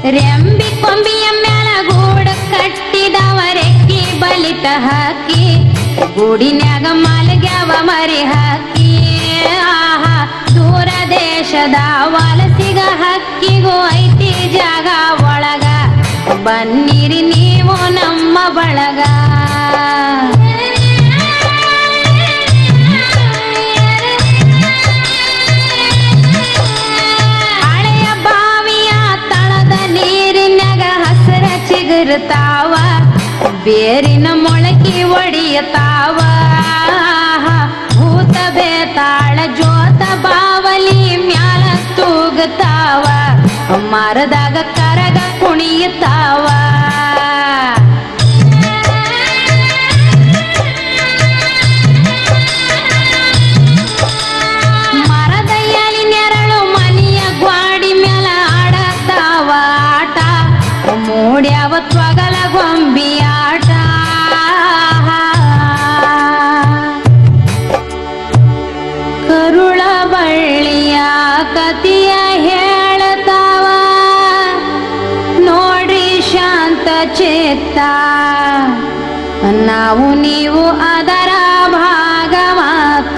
ರೆಂಬಿ ಕೊಂಬಿಯ ಮ್ಯಾಲ ಗೂಡ ಕಟ್ಟಿದವ ರೆಕ್ಕಿ ಬಲಿತ ಹಾಕಿ ಗೂಡಿನ್ಯಾಗ ಮಲಗ್ಯಾವ ಮರಿ ಹಾಕಿ ಆಹಾ ದೂರ ದೇಶದ ವಲಸಿಗ ಹಕ್ಕಿಗೂ ಐತಿ ಜಾಗ ಒಳಗ ಬನ್ನಿರಿ ನೀವು ನಮ್ಮ ಬಳಗ ಹಳೆಯ ಬಾವಿಯ ತಳದ ನೀರಿನಾಗ ಹಸರ ಚಿಗುರುತ್ತಾವ ಬೇರಿನ ಮೊಳಕೆ ಒಡೆಯತಾವ ಭೂತ ಬೇತಾಳ ಜೋತ ಬಾವಲಿ ಮ್ಯಾಲ ತೂಗುತ್ತಾವ ಮರದಾಗ ಕರಗ ಕುಣಿಯುತ್ತಾವ ಮರದ ಎಲಿ ನೆರಳು ಮನಿಯ ಗ್ವಾಡಿ ಮ್ಯಾಲ ಆಡತಾವ ಆಟ ಮೂಡ್ಯಾವ ತ್ವಗಲ ಗೊಂಬಿ ಆಟ ಕರುಳ ಬಳ್ಳಿಯ ಕತಿಯ ಹೇಳತಾವ ನೋಡ್ರಿ ಶಾಂತ ಚೇತ ನಾವು ನೀವು ಅದರ ಭಾಗ ಮಾತ್ರ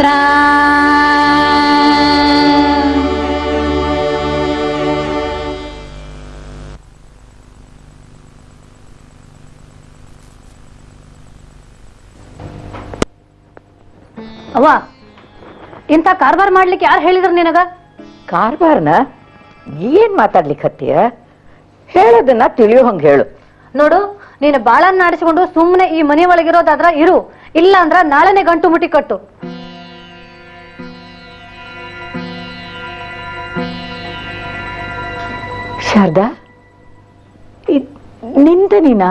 ಅವ್ವ ಇಂಥ ಕಾರ್ಬಾರ್ ಮಾಡ್ಲಿಕ್ಕೆ ಯಾರು ಹೇಳಿದ್ರು ನಿನಗ ಕಾರ್ಬಾರ್ನ ಏನ್ ಮಾತಾಡ್ಲಿಕ್ಕತ್ತೀಯ ಹೇಳೋದನ್ನ ತಿಳಿಯೋ ಹಂಗ ಹೇಳು ನೋಡು ನೀನು ಬಾಳನ್ನ ಆಡಿಸಿಕೊಂಡು ಸುಮ್ಮನೆ ಈ ಮನೆ ಒಳಗಿರೋದಾದ್ರ ಇರು ಇಲ್ಲ ಅಂದ್ರ ನಾಳೆನೆ ಗಂಟು ಮುಟ್ಟಿ ಕಟ್ಟು ಶಾರದಾ ಇದ್ ನಿಂದ ನೀನಾ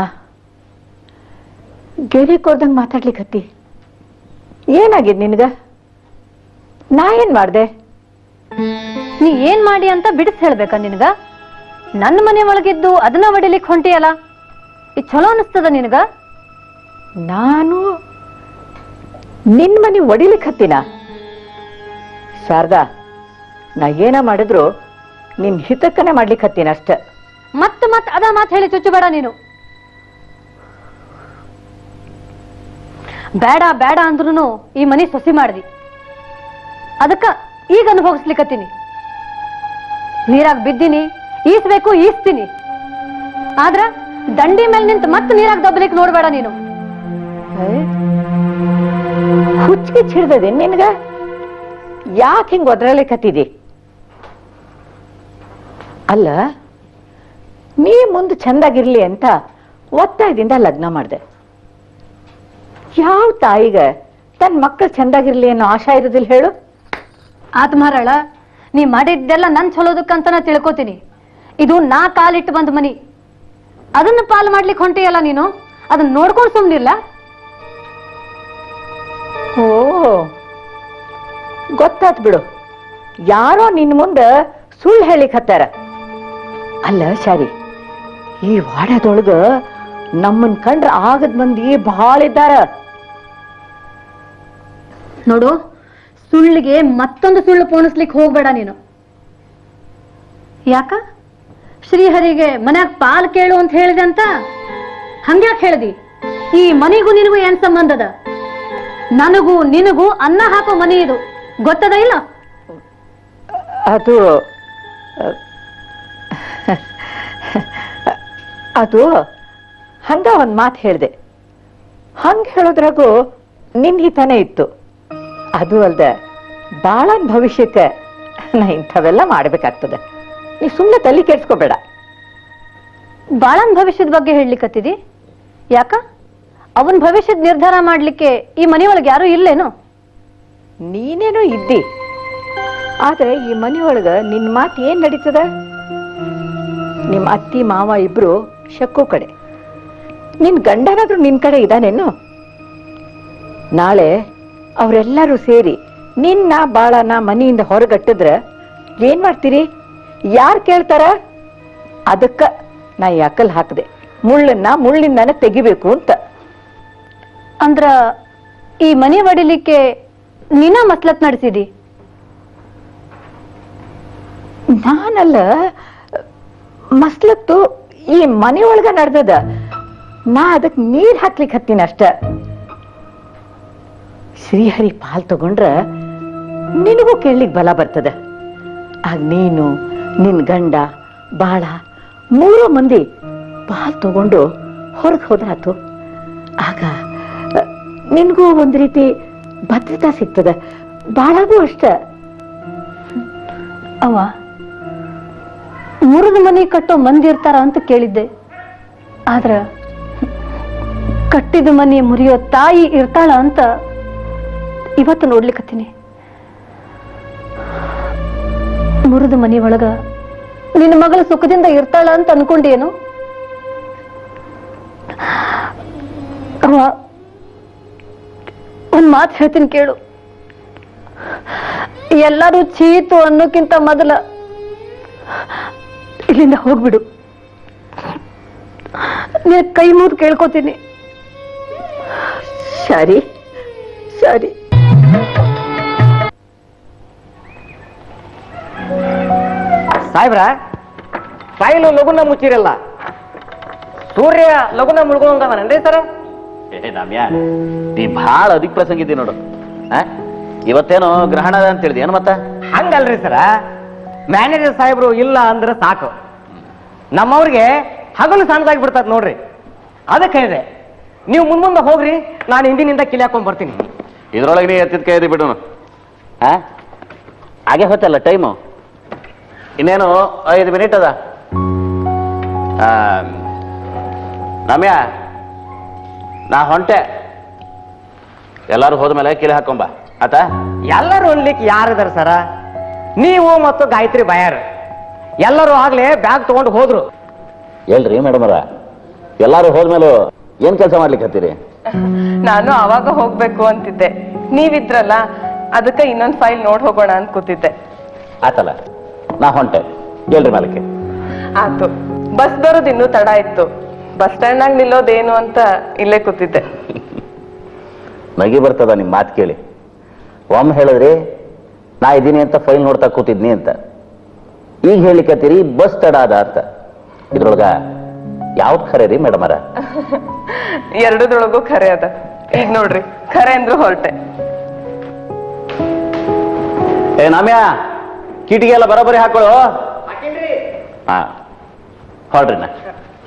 ಗೆರೆ ಕೊರ್ದಂಗ್ ಮಾತಾಡ್ಲಿಕ್ಕತ್ತಿ ಏನಾಗಿದೆ ನಿನ್ಗ ನಾ ಏನ್ ಮಾಡ್ದೆ ನೀ ಏನ್ ಮಾಡಿ ಅಂತ ಬಿಡಿಸ್ ಹೇಳ್ಬೇಕಾ ನಿನಗ ನನ್ನ ಮನೆ ಒಳಗಿದ್ದು ಅದನ್ನ ಹೊಡಿಲಿಕ್ ಹೊಂಟಿಯಲ್ಲ ಇದು ಚಲೋ ಅನಿಸ್ತದ ನಿನಗ ನಾನು ನಿನ್ ಮನೆ ಒಡಿಲಿಕ್ ಹತ್ತಿನ ಶಾರದಾ ನಾ ಏನ ಮಾಡಿದ್ರು ನಿನ್ ಹಿತಕ್ಕನೆ ಮಾಡ್ಲಿಕ್ ಹತ್ತೀನಿ ಅಷ್ಟ ಮತ್ ಮತ್ ಅದ ಮಾತ್ ಹೇಳಿ ಚುಚ್ಚಬೇಡ ನೀನು ಬೇಡ ಬೇಡ ಅಂದ್ರೂ ಈ ಮನೆ ಸೊಸಿ ಮಾಡ್ದಿ ಅದಕ್ಕ ಈಗ ಅನುಭವಿಸ್ಲಿಕ್ಕತ್ತೀನಿ ನೀರಾಗ್ ಬಿದ್ದೀನಿ ಈಸ್ಬೇಕು ಈಸ್ತೀನಿ ಆದ್ರ ದಂಡಿ ಮೇಲೆ ನಿಂತು ಮತ್ತೆ ನೀರಾಗ್ ದಬ್ಬಲಿಕ್ ನೋಡ್ಬೇಡ ನೀನು ಹುಚ್ಚಿಗೆ ಹಿಡ್ದದೆ ನಿನ್ಗ ಯಾಕೆ ಹಿಂಗ್ ಒದ್ರಲಿಕತ್ತಿದಿ ಅಲ್ಲ ನೀ ಮುಂದೆ ಚಂದಾಗಿರ್ಲಿ ಅಂತ ಒತ್ತಾಯದಿಂದ ಲಗ್ನ ಮಾಡ್ದೆ ಯಾವ ತಾಯಿಗ ತನ್ನ ಮಕ್ಕಳು ಚಂದಾಗಿರ್ಲಿ ಅನ್ನೋ ಆಶಾ ಇರೋದಿಲ್ಲ ಹೇಳು ಆತ್ಮಾರಳ ನೀ ಮಾಡಿದ್ದೆಲ್ಲ ನನ್ ಚಲೋದಕ್ಕಂತ ನಾ ತಿಳ್ಕೊತೀನಿ ಇದು ನಾ ಕಾಲಿಟ್ಟು ಬಂದ ಮನಿ ಅದನ್ನ ಪಾಲ್ ಮಾಡ್ಲಿಕ್ಕೆ ಹೊಂಟಿಯಲ್ಲ ನೀನು ಅದನ್ನ ನೋಡ್ಕೊಂಡು ಸುಮ್ನಿಲ್ಲ ಓ ಗೊತ್ತಾತ್ ಬಿಡು ಯಾರೋ ನಿನ್ ಮುಂದ ಸುಳ್ಳು ಹೇಳಿಕ್ ಹತ್ತಾರ ಅಲ್ಲ ಶಾರಿ ಈ ವಾಡದೊಳಗ ನಮ್ಮನ್ ಕಂಡ್ರ ಆಗದ್ ಮಂದಿ ಬಹಳ ಇದ್ದಾರ ನೋಡು ಸುಳ್ಳಿಗೆ ಮತ್ತೊಂದು ಸುಳ್ಳು ಪೋಣಿಸ್ಲಿಕ್ಕೆ ಹೋಗ್ಬೇಡ ನೀನು ಯಾಕ ಶ್ರೀಹರಿಗೆ ಮನ್ಯಾಗ ಪಾಲ್ ಕೇಳು ಅಂತ ಹೇಳಿದೆ ಅಂತ ಹಂಗ್ಯಾಕ್ ಹೇಳ್ದಿ ಈ ಮನಿಗೂ ನಿನಗೂ ಏನ್ ಸಂಬಂಧದ ನನಗೂ ನಿನಗೂ ಅನ್ನ ಹಾಕೋ ಮನಿ ಇದು ಗೊತ್ತದ ಇಲ್ಲ ಅದು ಅದು ಹಂಗ ಒಂದ್ ಮಾತು ಹೇಳ್ದೆ ಹಂಗ ಹೇಳೋದ್ರಾಗೂ ನಿನ್ ಹಿತನೇ ಇತ್ತು ಅದು ಅಲ್ದ ಬಾಳನ್ ಭವಿಷ್ಯಕ್ಕೆ ನಾ ಇಂಥವೆಲ್ಲ ಮಾಡ್ಬೇಕಾಗ್ತದೆ ನೀ ಸುಮ್ಮನೆ ತಲೆ ಕೆಡ್ಸ್ಕೋಬೇಡ ಬಾಳನ್ ಭವಿಷ್ಯದ ಬಗ್ಗೆ ಹೇಳಲಿಕ್ಕತ್ತಿದಿ ಯಾಕ ಅವನ್ ಭವಿಷ್ಯದ ನಿರ್ಧಾರ ಮಾಡ್ಲಿಕ್ಕೆ ಈ ಮನೆಯೊಳಗೆ ಯಾರು ಇಲ್ಲೇನು ನೀನೇನೋ ಇದ್ದಿ ಆದ್ರೆ ಈ ಮನೆಯೊಳಗ ನಿನ್ ಮಾತು ಏನ್ ನಡೀತದ ನಿಮ್ ಅತ್ತಿ ಮಾವ ಇಬ್ರು ಶಕ್ಕು ಕಡೆ ನಿನ್ ಗಂಡನಾದ್ರೂ ನಿನ್ ಕಡೆ ಇದಾನೇನು ನಾಳೆ ಅವರೆಲ್ಲರೂ ಸೇರಿ ನಿನ್ನ ಬಾಳನ ಮನೆಯಿಂದ ಹೊರಗಟ್ಟಿದ್ರ ಏನ್ ಮಾಡ್ತೀರಿ ಯಾರ್ ಕೇಳ್ತಾರ ಅದಕ್ಕ ನಾ ಈ ಅಕಲ್ ಹಾಕದೆ ಮುಳ್ಳನ್ನ ಮುಳ್ಳಿಂದಾನೆ ತೆಗಿಬೇಕು ಅಂತ ಅಂದ್ರ ಈ ಮನೆ ಒಡಿಲಿಕ್ಕೆ ನೀನ ಮಸ್ಲತ್ ನಡೆಸಿದಿ ನಾನಲ್ಲ ಮಸ್ಲತ್ತು ಈ ಮನೆ ಒಳಗ ನಡ್ದದ ನಾ ಅದಕ್ ನೀರ್ ಹಾಕ್ಲಿಕ್ ಹತ್ತೀನಿ ಅಷ್ಟ ಶ್ರೀಹರಿ ಪಾಲ್ ತಗೊಂಡ್ರ ನಿನಗೂ ಕೇಳಲಿಕ್ ಬಲ ಬರ್ತದ ಆಗ ನೀನು ನಿನ್ ಗಂಡ ಬಾಳ ಮೂರು ಮಂದಿ ಪಾಲ್ ತಗೊಂಡು ಹೊರಗೆ ಹೋದಾತು ಆಗ ಅ, ನಿನ್ಗೂ ಒಂದ್ ರೀತಿ ಭದ್ರತಾ ಸಿಗ್ತದ ಬಾಳಗೂ ಅಷ್ಟ ಅವ ಮುರಿದ ಮನೆ ಕಟ್ಟೋ ಮಂದಿ ಇರ್ತಾರ ಅಂತ ಕೇಳಿದ್ದೆ ಆದ್ರ ಕಟ್ಟಿದ ಮನೆ ಮುರಿಯೋ ತಾಯಿ ಇರ್ತಾಳ ಅಂತ ಇವತ್ತು ನೋಡ್ಲಿಕತ್ತೀನಿ ಮುರಿದ ಮನೆ ಒಳಗ ನಿನ್ನ ಮಗಳ ಸುಖದಿಂದ ಇರ್ತಾಳ ಅಂತ ಅನ್ಕೊಂಡೇನು ಅವ ಒಂದ್ ಮಾತು ಹೇಳ್ತೀನಿ ಕೇಳು ಎಲ್ಲರೂ ಚೀತು ಅನ್ನೋಕ್ಕಿಂತ ಮೊದಲ ಇಲ್ಲಿಂದ ಹೋಗ್ಬಿಡು ನೀನ್ ಕೈ ಮುಗಿದು ಕೇಳ್ಕೊತೀನಿ ಸರಿ ಸರಿ ಸಾಹೇಬ್ರ ಫೈಲು ಲಗುನ ಮುಚ್ಚಿರಲ್ಲ ಸೂರ್ಯ ಲಗುನ ಮುಳ್ಕೊಂಡವನನ್ರಿ ಸರ ಏ ರಾಮ್ಯ ನೀ ಭಾಳ ಅಧಿಕ ಪ್ರಸಂಗ ಇದ್ದಿ ನೋಡು ಆ? ಇವತ್ತೇನೋ ಗ್ರಹಣ ಅದ ಅಂತ ಹೇಳಿದೆ ಏನು ಮತ್ತ ಹಂಗಲ್ರಿ ಸರ ಮ್ಯಾನೇಜರ್ ಸಾಹೇಬ್ರು ಇಲ್ಲ ಅಂದ್ರೆ ಸಾಕು ನಮ್ಮವ್ರಿಗೆ ಹಗಲು ಸಣ್ಣದಾಗಿ ಬಿಡ್ತದ ನೋಡ್ರಿ ಅದಕ್ಕೆ ಹೇಳಿದೆ ನೀವು ಮುಂದೆ ಹೋಗ್ರಿ ನಾನು ಹಿಂದಿನಿಂದ ಕಿಲಿ ಹಾಕೊಂಡ್ ಬರ್ತೀನಿ ಇದ್ರೊಳಗೆ ನೀ ಎತ್ತಿದ ಕೈ ಎದಿ ಬಿಡೋನು ಆ ಹಾಗೆ ಹೊತ್ತಲ್ಲ ಟೈಮು ಇನ್ನೇನು ಐದು ಮಿನಿಟ್ ಅದ ಆ, ರಮ್ಯ ನಾ ಹೊಂಟೆ ಎಲ್ಲರೂ ಹೋದ್ಮೇಲೆ ಕಿಲಿ ಹಾಕೊಂಬ ಆತಾ ಎಲ್ಲರೂ ಅನ್ಲಿಕ್ಕೆ ಯಾರಿದಾರ ಸರ ನೀವು ಮತ್ತು ಗಾಯತ್ರಿ ಬಯಾರ್ ಎಲ್ಲರೂ ಆಗ್ಲೇ ಬ್ಯಾಗ್ ತಗೊಂಡು ಹೋದ್ರು ಎಲ್ರಿ ಮೇಡಮರ ಎಲ್ಲರೂ ಹೋದ್ಮೇಲೂ ಏನ್ ಕೆಲಸ ಮಾಡ್ಲಿಕ್ಕೆ ಹತ್ತೀರಿ ನಾನು ಅವಾಗ ಹೋಗ್ಬೇಕು ಅಂತಿದ್ದೆ ನೀವಿದ್ರಲ್ಲ ಅದಕ್ಕೆ ಇನ್ನೊಂದ್ ಫೈಲ್ ನೋಡ್ ಹೋಗೋಣ ಅಂತ ಕೂತಿದ್ದೆ ಆತಲ್ಲ ನಾ ಹೊಂಟೆ ಹೇಳ್ರಿ ಮಾಲಕ್ಕೆ ಆತು ಬಸ್ ಬರೋದು ಇನ್ನೂ ತಡ ಇತ್ತು ಬಸ್ ಸ್ಟ್ಯಾಂಡ್ನಾಗ ನಿಲ್ಲೋದೇನು ಅಂತ ಇಲ್ಲೇ ಕೂತಿದ್ದೆ ನಗಿ ಬರ್ತದ ನಿಮ್ ಮಾತು ಕೇಳಿ ಒಮ್ಮೆ ಹೇಳಿದ್ರಿ ನಾ ಇದ್ದೀನಿ ಅಂತ ಫೈಲ್ ನೋಡ್ತಾ ಕೂತಿದ್ನಿ ಅಂತ ಈಗ ಹೇಳಿಕತ್ತೀರಿ ಬಸ್ ತಡ ಅದ ಅಂತ ಇದ್ರೊಳಗ ಯಾವ್ದು ಖರೆ ರೀ ಮೇಡಮರ ಎರಡದೊಳಗೂ ಖರೆ ಅದ ಈಗ ನೋಡ್ರಿ ಖರೆ ಅಂದ್ರು ಹೊರಟೆ ಏ ನಾಮ್ಯ ಕಿಟಿಗೆ ಎಲ್ಲ ಬರೋಬ್ಬರಿ ಹಾಕೊಳ್ಳು ಹಾ ಹೊರಡ್ರಿ ನಾ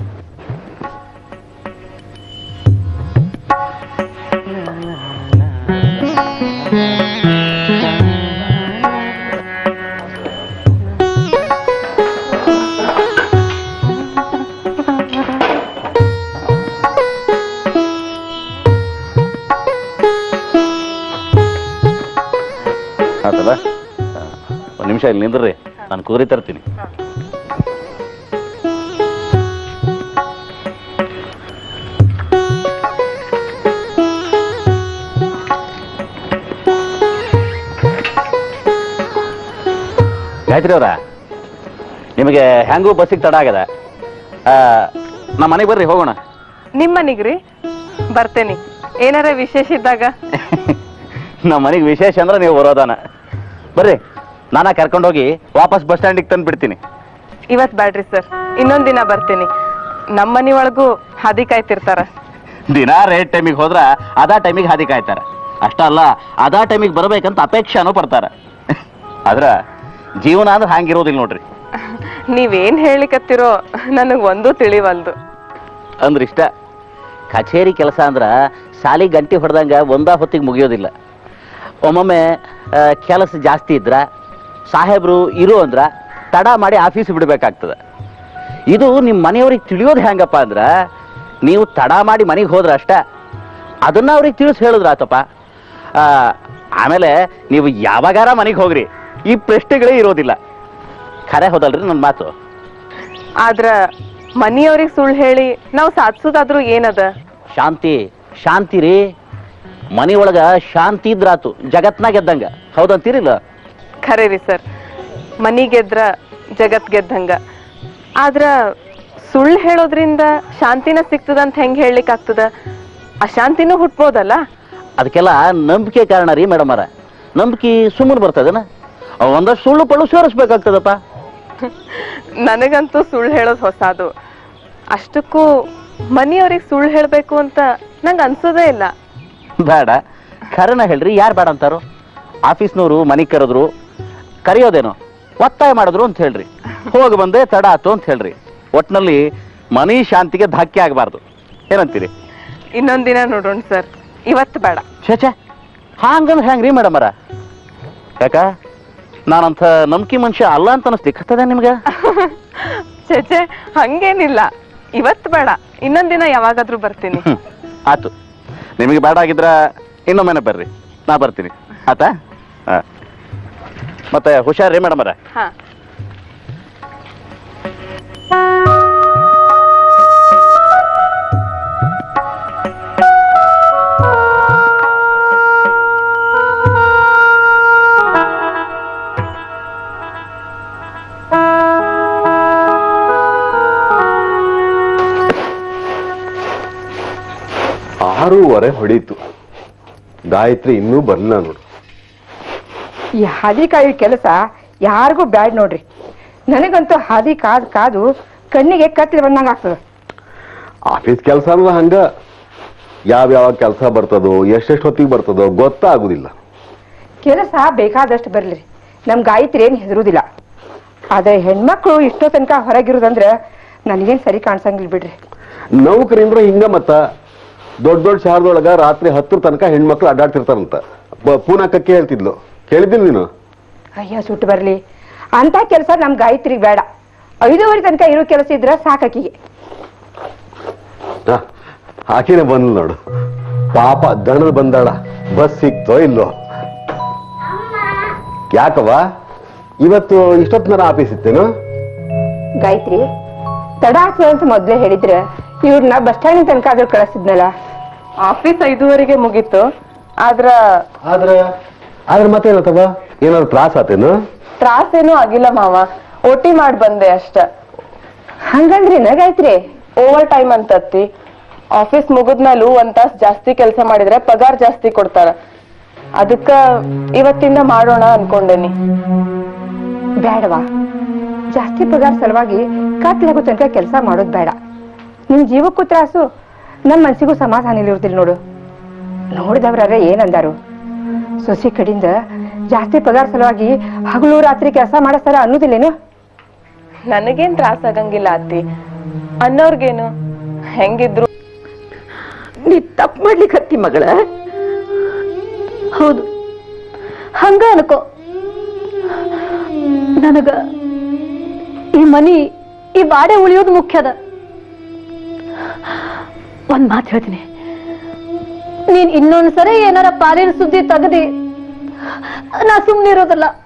ಆತಲ್ಲ ಒಂದು ನಿಮಿಷ ಇಲ್ಲಿ ನಿಂದ್ರಿ ನಾನು ಕುದುರೆ ತರ್ತೀನಿ ಗಾಯತ್ರಿ ಅವರ ನಿಮಗೆ ಹೆಂಗೂ ಬಸ್ಸಿಗೆ ತಡ ಆಗದ ಆ, ನಮ್ಮ ಮನೆಗೆ ಬರ್ರಿ ಹೋಗೋಣ ನಿಮ್ ಮನಿಗ್ರಿ ಬರ್ತೇನಿ ಏನಾರ ವಿಶೇಷ ಇದ್ದಾಗ ನಮ್ಮ ಮನೆಗೆ ವಿಶೇಷ ಅಂದ್ರೆ ನೀವು ಬರೋದಾನ ಬರ್ರಿ ನಾನಾ ಕರ್ಕೊಂಡೋಗಿ ವಾಪಸ್ ಬಸ್ ಸ್ಟ್ಯಾಂಡಿಗೆ ತಂದು ಬಿಡ್ತೀನಿ ಇವತ್ ಬ್ಯಾಡ್ರಿ ಸರ್ ಇನ್ನೊಂದ್ ದಿನ ಬರ್ತೀನಿ ನಮ್ ಮನಿ ಒಳಗೂ ಹಾದಿ ಕಾಯ್ತಿರ್ತಾರ ದಿನ ರೇಟ್ ಟೈಮಿಗೆ ಹೋದ್ರ ಅದಾ ಟೈಮಿಗೆ ಹಾದಿ ಕಾಯ್ತಾರ ಅಷ್ಟ ಅಲ್ಲ ಅದಾ ಟೈಮಿಗೆ ಬರ್ಬೇಕಂತ ಅಪೇಕ್ಷಾನು ಪಡ್ತಾರ ಆದ್ರ ಜೀವನ ಅಂದ್ರೆ ಹಂಗಿರೋದಿಲ್ಲ ನೋಡ್ರಿ ನೀವೇನ್ ಹೇಳಿಕತ್ತಿರೋ ನನಗ್ ಒಂದು ತಿಳಿವಲ್ದು ಅಂದ್ರೆ ಇಷ್ಟ ಕಚೇರಿ ಕೆಲಸ ಅಂದ್ರ ಸಾಲಿ ಗಂಟೆ ಹೊಡೆದಂಗ ಒಂದಾ ಹೊತ್ತಿಗೆ ಮುಗಿಯೋದಿಲ್ಲ ಒಮ್ಮೊಮ್ಮೆ ಆ, ಕೆಲಸ ಜಾಸ್ತಿ ಇದ್ರ ಸಾಹೇಬ್ರು ಇರು ಅಂದ್ರ ತಡ ಮಾಡಿ ಆಫೀಸ್ ಬಿಡ್ಬೇಕಾಗ್ತದ ಇದು ನಿಮ್ಮ ಮನೆಯವ್ರಿಗೆ ತಿಳಿಯೋದು ಹೆಂಗಪ್ಪ ಅಂದ್ರ ನೀವು ತಡ ಮಾಡಿ ಮನೆಗೆ ಹೋದ್ರ ಅಷ್ಟ ಅದನ್ನ ಅವ್ರಿಗೆ ತಿಳಿಸಿ ಹೇಳಿದ್ರ ಆತಪ್ಪ ಆ, ಆಮೇಲೆ ನೀವು ಯಾವಾಗಾರ ಮನೆಗೆ ಹೋಗ್ರಿ ಈ ಪ್ರಶ್ನೆಗಳೇ ಇರೋದಿಲ್ಲ ಖರೆ ಹೋದಲ್ರಿ ನನ್ನ ಮಾತು ಆದ್ರ ಮನಿಯವ್ರಿಗೆ ಸುಳ್ಳು ಹೇಳಿ ನಾವ್ ಸಾಧಿಸೋದಾದ್ರೂ ಏನದ ಶಾಂತಿ ಶಾಂತಿ ರೀ ಮನಿ ಒಳಗ ಶಾಂತಿ ಇದ್ರಾತು ಜಗತ್ನಾಗ ಗೆದ್ದಂಗ ಹೌದಂತೀರಿಲ್ಲ ಖರೆ ರೀ ಸರ್ ಮನಿ ಗೆದ್ರ ಜಗತ್ ಗೆದ್ದಂಗ ಆದ್ರ ಸುಳ್ಳು ಹೇಳೋದ್ರಿಂದ ಶಾಂತಿನ ಸಿಗ್ತದಂತ ಹೆಂಗ್ ಹೇಳಲಿಕ್ ಆಗ್ತದ ಅಶಾಂತಿನೂ ಹುಟ್ಬೋದಲ್ಲ ಅದಕ್ಕೆಲ್ಲ ನಂಬಿಕೆ ಕಾರಣ ರೀ ಮೇಡಮ್ ಅರ ನಂಬಿಕೆ ಸುಮ್ಮನೆ ಬರ್ತದನ ಒಂದಷ್ಟು ಸುಳ್ಳು ಪಳ್ಳು ಸೇರಿಸ್ಬೇಕಾಗ್ತದಪ್ಪ ನನಗಂತೂ ಸುಳ್ಳು ಹೇಳೋದು ಹೊಸದು ಅಷ್ಟಕ್ಕೂ ಮನೆಯವ್ರಿಗೆ ಸುಳ್ಳು ಹೇಳಬೇಕು ಅಂತ ನಂಗೆ ಅನ್ಸೋದೇ ಇಲ್ಲ ಬೇಡ ಖರನ ಹೇಳ್ರಿ ಯಾರು ಬೇಡ ಅಂತಾರು ಆಫೀಸ್ನವರು ಮನೆಗೆ ಕರೆದ್ರು ಕರೆಯೋದೇನೋ ಒತ್ತಾಯ ಮಾಡಿದ್ರು ಅಂತ ಹೇಳ್ರಿ ಹೋಗಿ ಬಂದೆ ತಡ ಆತು ಅಂತ ಹೇಳ್ರಿ ಒಟ್ನಲ್ಲಿ ಮನಿ ಶಾಂತಿಗೆ ಧಕ್ಕೆ ಆಗಬಾರ್ದು ಏನಂತೀರಿ ಇನ್ನೊಂದಿನ ನೋಡೋಣ ಸರ್ ಇವತ್ತು ಬೇಡ ಛೇ ಛೇ ಹಾಂಗಂದ್ರೆ ಹೆಂಗ್ರಿ ಮೇಡಮರ ಯಾಕ ನಾನಂತ ನಂಬಿಕೆ ಮನುಷ್ಯ ಅಲ್ಲ ಅಂತ ಅನಿಸ್ಲಿಕ್ಕತ್ತದ ನಿಮ್ಗೆ ಚೇಚೆ ಹಂಗೇನಿಲ್ಲ ಇವತ್ತು ಬೇಡ ಇನ್ನೊಂದಿನ ಯಾವಾಗಾದ್ರೂ ಬರ್ತೀನಿ ಹ್ಮ್ ಆತು ನಿಮಗೆ ಬೇಡ ಆಗಿದ್ರ ಇನ್ನೊಮ್ಮೆನೆ ಬರ್ರಿ ನಾ ಬರ್ತೀನಿ ಆತಾ ಹಾ ಮತ್ತೆ ಹುಷಾರ್ರಿ ಮೇಡಮರ ಹಾ ಆರೂವರೆ ಹೊಡೀತು ಗಾಯತ್ರಿ ಇನ್ನೂ ಬರ್ಲಿಲ್ಲ ನೋಡು ಈ ಹಾದಿ ಕಾಯೋ ಕೆಲಸ ಯಾರಿಗೂ ಬ್ಯಾಡ್ ನೋಡ್ರಿ ನನಗಂತೂ ಹಾದಿ ಕಾದ್ ಕಾದು ಕಣ್ಣಿಗೆ ಕತ್ತಿ ಬಂದಂಗ ಆಗ್ತದ ಆಫೀಸ್ ಕೆಲಸ ಅನ್ನೋದು ಹಂಗ ಯಾವ ಯಾವ ಕೆಲಸ ಬರ್ತದೋ ಎಷ್ಟೆಷ್ಟು ಹೊತ್ತಿಗೆ ಬರ್ತದೋ ಗೊತ್ತಾಗುದಿಲ್ಲ ಕೆಲಸ ಬೇಕಾದಷ್ಟು ಬರ್ಲಿ ನಮ್ ಗಾಯತ್ರಿ ಏನ್ ಹೆದರುದಿಲ್ಲ ಆದ್ರೆ ಹೆಣ್ಮಕ್ಳು ಇಷ್ಟೋ ತನಕ ಹೊರಗಿರುದಂದ್ರ ನನಗೇನ್ ಸರಿ ಕಾಣ್ಸಂಗಿಲ್ಲ ಬಿಡ್ರಿ ನೌಕರಿಂದ್ರ ಹಿಂಗ ಮತ್ತ ದೊಡ್ಡ ದೊಡ್ಡ ಶಹರದೊಳಗ ರಾತ್ರಿ ಹತ್ತರ ತನಕ ಹೆಣ್ಮಕ್ಳು ಅಡ್ಡಾಡ್ತಿರ್ತಾರಂತ ಬ- ಪೂನಾಕಕ್ಕೆ ಹೇಳ್ತಿದ್ಲು ಕೇಳಿದ್ದಿಲ್ಲ ನೀನು ಅಯ್ಯ ಸುಟ್ಟು ಬರ್ಲಿ ಅಂತ ಕೆಲಸ ನಮ್ ಗಾಯತ್ರಿಗೆ ಬೇಡ ಐದೂವರೆ ತನಕ ಇರೋ ಕೆಲಸ ಇದ್ರ ಸಾಕಾಕಿಗೆ ಹ, ಆಕಿನೇ ಬಂದ್ಲು ನೋಡು ಪಾಪ ದಣದ್ ಬಂದಾಳ ಬಸ್ ಸಿಕ್ತೋ ಇಲ್ಲೋ ಯಾಕವ್ವ ಇವತ್ತು ಇಷ್ಟೊತ್ತಿನ ಆಫೀಸ್ ಇತ್ತೇನು ಗಾಯತ್ರಿ ತಡ ಆಗ್ತದೆ ಅಂತ ಮೊದ್ಲೇ ಹೇಳಿದ್ರೆ ಇವ್ರನ್ನ ಬಸ್ ಸ್ಟ್ಯಾಂಡ್ ತನಕ ಆದ್ರೂ ಕಳಿಸಿದ್ನಲ್ಲ ಆಫೀಸ್ ಐದೂವರೆಗೆ ಮುಗೀತು ಆದ್ರ ಆದ್ರೆ ಆದ್ರೆ ಮತ್ತೇನತ್ತವ ಏನಾದ್ರು ತ್ರಾಸ ಆತೇನು ತ್ರಾಸ ಏನೂ ಆಗಿಲ್ಲ ಮಾವ ಓಟಿ ಮಾಡಿ ಬಂದೆ ಅಷ್ಟ ಹಂಗಂದ್ರಿ ಗಾಯತ್ರಿ ಓವರ್ ಟೈಮ್ ಅಂತತ್ತಿ ಆಫೀಸ್ ಮುಗಿದ್ಮೇಲೂ ಒಂದ್ ತಾಸ್ ಜಾಸ್ತಿ ಕೆಲಸ ಮಾಡಿದ್ರೆ ಪಗಾರ್ ಜಾಸ್ತಿ ಕೊಡ್ತಾರ ಅದಕ್ಕ ಇವತ್ತಿಂದ ಮಾಡೋಣ ಅನ್ಕೊಂಡೇನಿ ಬೇಡವಾ ಜಾಸ್ತಿ ಪಗಾರ ಸಲುವಾಗಿ ಕತ್ಲಾಗೋ ತನಕ ಕೆಲಸ ಮಾಡೋದ್ ಬೇಡ ನಿಮ್ ಜೀವಕ್ಕೂ ತ್ರಾಸು ನಮ್ ಮನ್ಸಿಗೂ ಸಮಾಧಾನ ಇಲ್ಲಿರ್ತಿಲ್ಲ ನೋಡು ನೋಡಿದವ್ರಾರ ಏನಂದಾರು ಸೊಸಿ ಕಡಿಂದ ಜಾಸ್ತಿ ಪಗಾರ ಸಲುವಾಗಿ ಹಗಲು ರಾತ್ರಿ ಕೆಲಸ ಮಾಡಸ್ತಾರ ಅನ್ನೋದಿಲ್ಲೇನು ನನಗೇನ್ ತ್ರಾಸ ಆಗಂಗಿಲ್ಲ ಅತ್ತಿ ಅನ್ನೋರ್ಗೇನು ಹೆಂಗಿದ್ರು ನೀ ತಪ್ಪು ಮಾಡ್ಲಿಕ್ಕೆ ಹತ್ತಿ ಮಗಳ ಹೌದು ಹಂಗ ಅನ್ಕೋ ನನಗ ಈ ಮನಿ ಈ ಬಾಡೆ ಉಳಿಯೋದು ಮುಖ್ಯದ ಒಂದ್ ಮಾತು ಹೇಳ್ತೀನಿ ನೀನ್ ಇನ್ನೊಂದ್ಸರಿ ಏನಾರ ಪಾಲಿನ ಸುದ್ದಿ ತೆಗದಿ ನಾ ಸುಮ್ನಿರೋದಿಲ್ಲ